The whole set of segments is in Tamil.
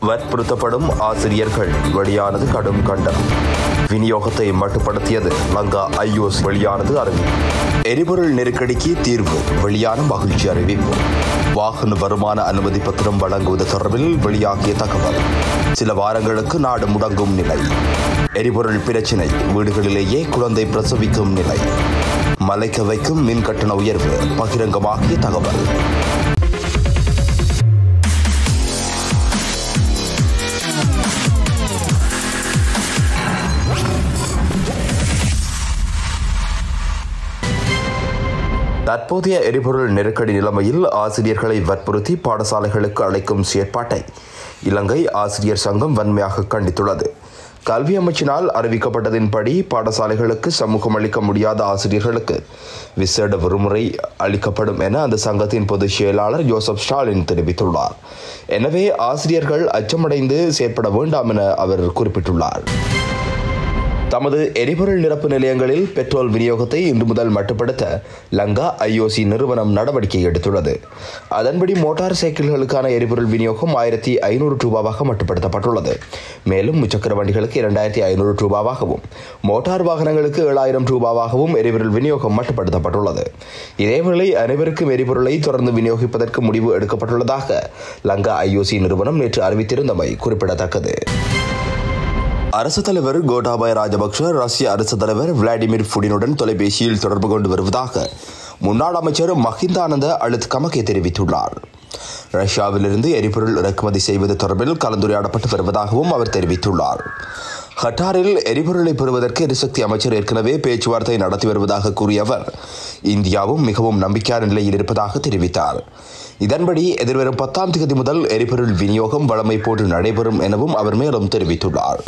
வற்புறுத்தப்படும் ஆசிரியர்கள் வெளியானது கடும் கண்டனம் விநியோகத்தை மட்டுப்படுத்தியது லங்கா ஐயோஸ் வெளியானது அறிவிப்பு எரிபொருள் நெருக்கடிக்கு தீர்வு வெளியான மகிழ்ச்சி அறிவிப்பு வாகன வருமான அனுமதி பத்திரம் வழங்குவது தொடர்பில் வெளியாகிய தகவல் சில வாரங்களுக்கு நாடு முடங்கும் நிலை எரிபொருள் பிரச்சினை வீடுகளிலேயே குழந்தை பிரசவிக்கும் நிலை மலைக்க வைக்கும் மின் கட்டண உயர்வு பகிரங்கமாகிய தகவல் தற்போதைய எரிபொருள் நெருக்கடி நிலைமையில் ஆசிரியர்களை வற்புறுத்தி பாடசாலைகளுக்கு அழைக்கும் செயற்பாட்டை இலங்கை ஆசிரியர் சங்கம் வன்மையாக கண்டித்துள்ளது கல்வி அமைச்சினால் அறிவிக்கப்பட்டதின்படி பாடசாலைகளுக்கு சமூகம் அளிக்க முடியாத ஆசிரியர்களுக்கு விசேட விடுமுறை அளிக்கப்படும் என அந்த சங்கத்தின் பொதுச் செயலாளர் ஜோசப் ஸ்டாலின் தெரிவித்துள்ளார் எனவே ஆசிரியர்கள் அச்சமடைந்து செயற்பட வேண்டாம் என அவர் குறிப்பிட்டுள்ளார் தமது எரிபொருள் நிரப்பு நிலையங்களில் பெட்ரோல் விநியோகத்தை இன்று முதல் மட்டுப்படுத்த லங்கா ஐஓசி நிறுவனம் நடவடிக்கை எடுத்துள்ளது அதன்படி மோட்டார் சைக்கிள்களுக்கான எரிபொருள் விநியோகம் ஆயிரத்தி ஐநூறு ரூபாவாக மட்டுப்படுத்தப்பட்டுள்ளது மேலும் முச்சக்கர வண்டிகளுக்கு இரண்டாயிரத்தி ஐநூறு ரூபாவாகவும் மோட்டார் வாகனங்களுக்கு ஏழாயிரம் ரூபாவாகவும் எரிபொருள் விநியோகம் மட்டுப்படுத்தப்பட்டுள்ளது இதேவேளை அனைவருக்கும் எரிபொருளை தொடர்ந்து விநியோகிப்பதற்கு முடிவு எடுக்கப்பட்டுள்ளதாக லங்கா ஐஓசி நிறுவனம் நேற்று அறிவித்திருந்தமை குறிப்பிடத்தக்கது அரசு தலைவர் கோட்டாபாய ராஜபக்ஷ ரஷ்ய அரசு தலைவர் விளாடிமிர் புடினுடன் தொலைபேசியில் தொடர்பு கொண்டு வருவதாக முன்னாள் அமைச்சர் மஹிந்தானந்த அழுத் கமகே தெரிவித்துள்ளார் ரஷ்யாவிலிருந்து எரிபொருள் இறக்குமதி செய்வது தொடர்பில் கலந்துரையாடப்பட்டு வருவதாகவும் அவர் தெரிவித்துள்ளார் கட்டாரில் எரிபொருளை பெறுவதற்கு எரிசக்தி அமைச்சர் ஏற்கனவே பேச்சுவார்த்தை நடத்தி வருவதாக கூறிய அவர் இந்தியாவும் மிகவும் நம்பிக்கையான நிலையில் இருப்பதாக தெரிவித்தார் இதன்படி எதிர்வரும் பத்தாம் தேதி முதல் எரிபொருள் விநியோகம் வழமை போன்று நடைபெறும் எனவும் அவர் மேலும் தெரிவித்துள்ளார்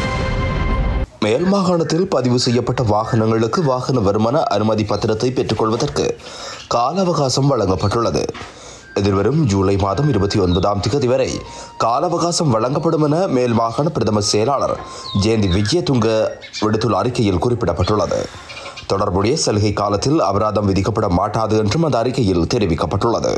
மேல் மாகாணத்தில் பதிவு செய்யப்பட்ட வாகனங்களுக்கு வாகன வருமான அனுமதி பத்திரத்தை பெற்றுக்கொள்வதற்கு கால அவகாசம் வழங்கப்பட்டுள்ளது எதிர்வரும் ஜூலை மாதம் இருபத்தி ஒன்பதாம் தேதி வரை கால அவகாசம் வழங்கப்படும் என மேல் மாகாண பிரதம செயலாளர் ஜெயந்தி விஜயதுங்க விடுத்துள்ள அறிக்கையில் குறிப்பிடப்பட்டுள்ளது தொடர்புடைய சலுகை காலத்தில் அபராதம் விதிக்கப்பட மாட்டாது என்றும் அந்த அறிக்கையில் தெரிவிக்கப்பட்டுள்ளது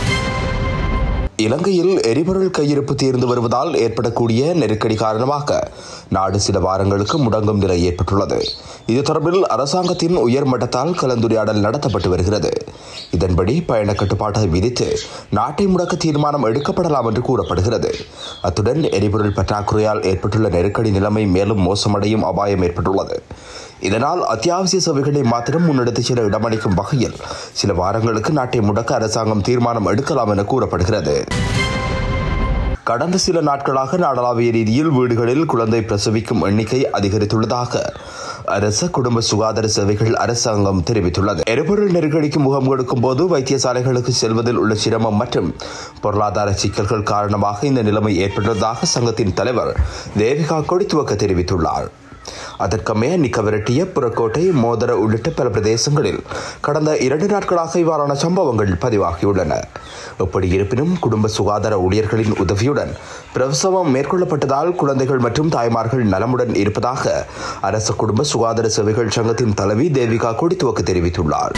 இலங்கையில் எரிபொருள் கையிருப்பு தீர்ந்து வருவதால் ஏற்படக்கூடிய நெருக்கடி காரணமாக நாடு சில வாரங்களுக்கு முடங்கும் நிலை ஏற்பட்டுள்ளது இது தொடர்பில் அரசாங்கத்தின் உயர் மட்டத்தால் கலந்துரையாடல் நடத்தப்பட்டு வருகிறது இதன்படி பயண கட்டுப்பாட்டை விதித்து நாட்டை முடக்க தீர்மானம் எடுக்கப்படலாம் என்று கூறப்படுகிறது அத்துடன் எரிபொருள் பற்றாக்குறையால் ஏற்பட்டுள்ள நெருக்கடி நிலைமை மேலும் மோசமடையும் அபாயம் ஏற்பட்டுள்ளது இதனால் அத்தியாவசிய சேவைகளை மாத்திரம் முன்னெடுத்துச் செல்ல இடமளிக்கும் வகையில் சில வாரங்களுக்கு நாட்டை முடக்க அரசாங்கம் தீர்மானம் எடுக்கலாம் என கூறப்படுகிறது கடந்த சில நாட்களாக நாடளாவிய ரீதியில் வீடுகளில் குழந்தை பிரசவிக்கும் எண்ணிக்கை அதிகரித்துள்ளதாக அரச குடும்ப சுகாதார சேவைகள் அரசாங்கம் தெரிவித்துள்ளது எரிபொருள் நெருக்கடிக்கு முகம் கொடுக்கும் போது வைத்தியசாலைகளுக்கு செல்வதில் உள்ள சிரமம் மற்றும் பொருளாதார சிக்கல்கள் காரணமாக இந்த நிலைமை ஏற்பட்டுள்ளதாக சங்கத்தின் தலைவர் தேவிகா கொடித்துவக்க தெரிவித்துள்ளார் அதற்கமைய நிக்கவிரட்டிய புறக்கோட்டை மோதர உள்ளிட்ட பல பிரதேசங்களில் கடந்த இரண்டு நாட்களாக இவ்வாறான சம்பவங்கள் பதிவாகியுள்ளன எப்படி இருப்பினும் குடும்ப சுகாதார ஊழியர்களின் உதவியுடன் பிரசவம் மேற்கொள்ளப்பட்டதால் குழந்தைகள் மற்றும் தாய்மார்கள் நலமுடன் இருப்பதாக அரசு குடும்ப சுகாதார சேவைகள் சங்கத்தின் தலைவி தேவிகா கொடித்துவக்கு தெரிவித்துள்ளார்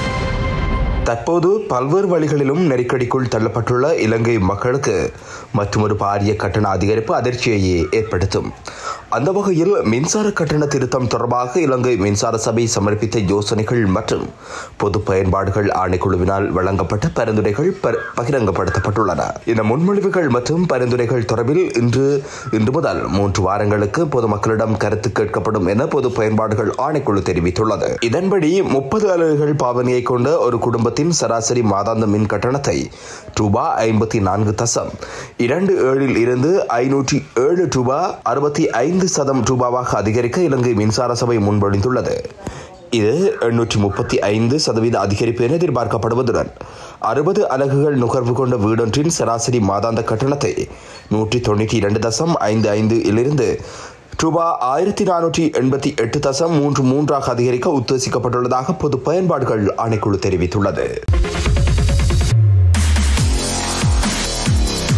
தற்போது பல்வேறு வழிகளிலும் நெருக்கடிக்குள் தள்ளப்பட்டுள்ள இலங்கை மக்களுக்கு மற்றொரு பாரிய கட்டண அதிகரிப்பு அதிர்ச்சியையே ஏற்படுத்தும் அந்த வகையில் மின்சார கட்டண திருத்தம் தொடர்பாக இலங்கை மின்சார சபை சமர்ப்பித்த யோசனைகள் மற்றும் பொது பயன்பாடுகள் ஆணைக்குழுவினால் வழங்கப்பட்ட பரிந்துரைகள் பகிரங்கப்படுத்தப்பட்டுள்ளன இந்த முன்மொழிவுகள் மற்றும் பரிந்துரைகள் தொடர்பில் இன்று இன்று முதல் மூன்று வாரங்களுக்கு பொதுமக்களிடம் கருத்து கேட்கப்படும் என பொது பயன்பாடுகள் ஆணைக்குழு தெரிவித்துள்ளது இதன்படி முப்பது அலகுகள் பாவனையை கொண்ட ஒரு குடும்பத்தின் சராசரி மாதாந்த மின் கட்டணத்தை ரூபா ஐம்பத்தி நான்கு தசம் இரண்டு ஏழில் இருந்து ஐநூற்றி ஏழு ரூபா அறுபத்தி ஐந்து சதம் ரூபாவாக அதிகரிக்க இலங்கை மின்சார சபை முன்மொழிந்துள்ளது இது எண்ணூற்றி முப்பத்தி ஐந்து சதவீத அதிகரிப்பு என எதிர்பார்க்கப்படுவதுடன் அறுபது அலகுகள் நுகர்வு கொண்ட வீடொன்றின் சராசரி மாதாந்த கட்டணத்தை நூற்றி தொண்ணூற்றி இரண்டு தசம் ஐந்து ஐந்து இலிருந்து ரூபா ஆயிரத்தி நானூற்றி எண்பத்தி எட்டு தசம் மூன்று மூன்றாக அதிகரிக்க உத்தேசிக்கப்பட்டுள்ளதாக பொது பயன்பாடுகள் ஆணைக்குழு தெரிவித்துள்ளது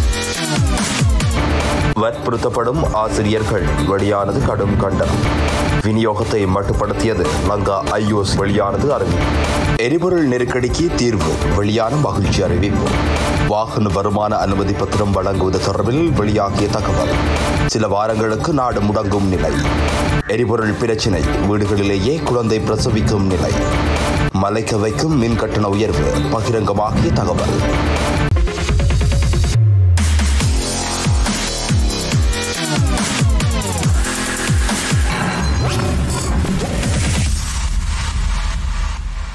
வற்புறுத்தப்படும் ஆசிரியர்கள் வெளியானது கடும் கண்டனம் விநியோகத்தை மட்டுப்படுத்தியது லங்கா ஐஓஸ் வெளியானது அறிவிப்பு எரிபொருள் நெருக்கடிக்கு தீர்வு வெளியான மகிழ்ச்சி அறிவிப்பு வாகன வருமான அனுமதி பத்திரம் வழங்குவது தொடர்பில் வெளியாகிய தகவல் சில வாரங்களுக்கு நாடு முடங்கும் நிலை எரிபொருள் பிரச்சினை வீடுகளிலேயே குழந்தை பிரசவிக்கும் நிலை மலைக்க வைக்கும் மின் கட்டண உயர்வு பகிரங்கமாகிய தகவல்